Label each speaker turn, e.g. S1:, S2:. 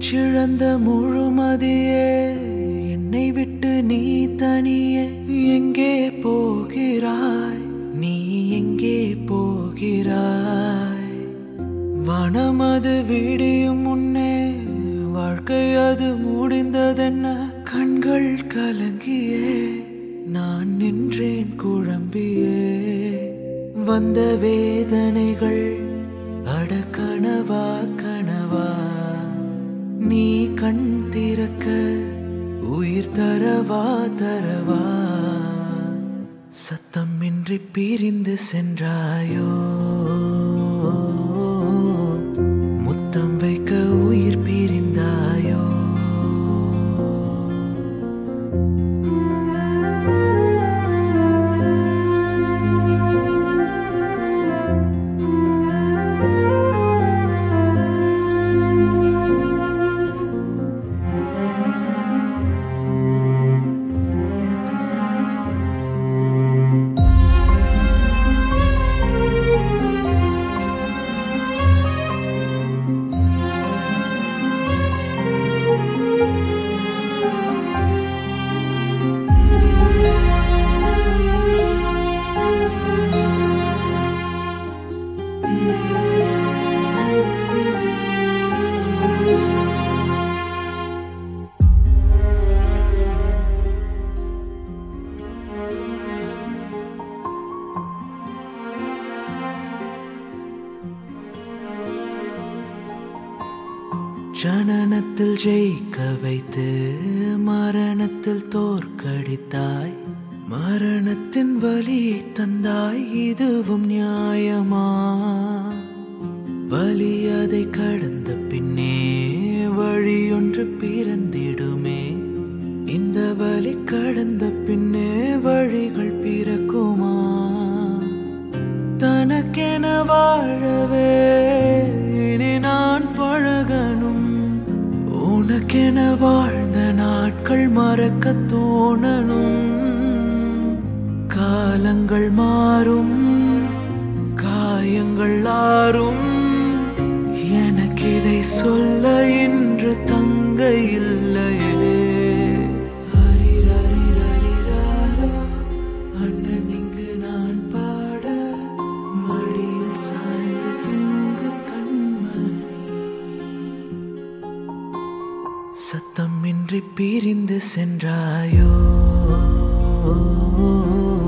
S1: மூச்சிழந்த முழுமதியே என்னை விட்டு நீ தனியே எங்கே போகிறாய் நீ எங்கே போகிறாய் வனமது விடியும் முன்னே வாழ்க்கை அது முடிந்ததென்ன கண்கள் கலங்கியே நான் நின்றேன் குழம்பியே வந்த வேதனைகள் அட கனவா கனவா நீ கண் திறக்க உயிர் தரவா தரவா சத்தமின்றி பிரிந்து சென்றாயோ முத்தம் வைக்க உயிர் பிரிந்தாயோ ஜனனத்தில் ஜெயிக்க வைத்து மரணத்தில் தோற்கடித்தாய் மரணத்தின் வலி தந்தாய் இதுவும் நியாயமா வலி அதை கடந்த பின்னே வழியொன்று பிறந்திடுமே இந்த வலி கடந்த பின்னே வழிகள் பிறக்குமா தனக்கென வாழவே இனி நான் பழகணும் உனக்கென வாழ்ந்த நாட்கள் மறக்க தோணணும் காலங்கள் மாறும் காயங்கள் ஆறும் எனக்கு இதை சொல்ல இன்று தங்க இல்லையே ஹரிரரிரரிராரோ, அண்ணன் இங்கு நான் பாட மடியில் சாய்ந்து தூங்கு கண்மணி சத்தமின்றி பிரிந்து சென்றாயோ